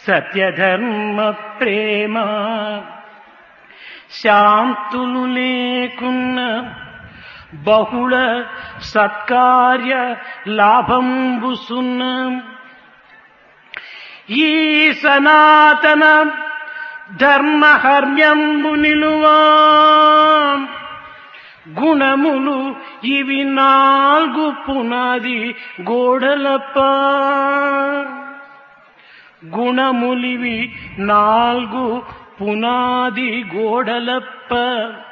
సత్యధర్మ ప్రేమ శాంతులు లేకున్న బహుళ సత్కార్య లాభంబుసున్న ఈ సనాతన ధర్మహర్మ్యంబు నిలువా గుణములు ఇవి నాలుగు పునాది గోడలప్ప గుణములివి నాలుగు పునాది గోడలప్ప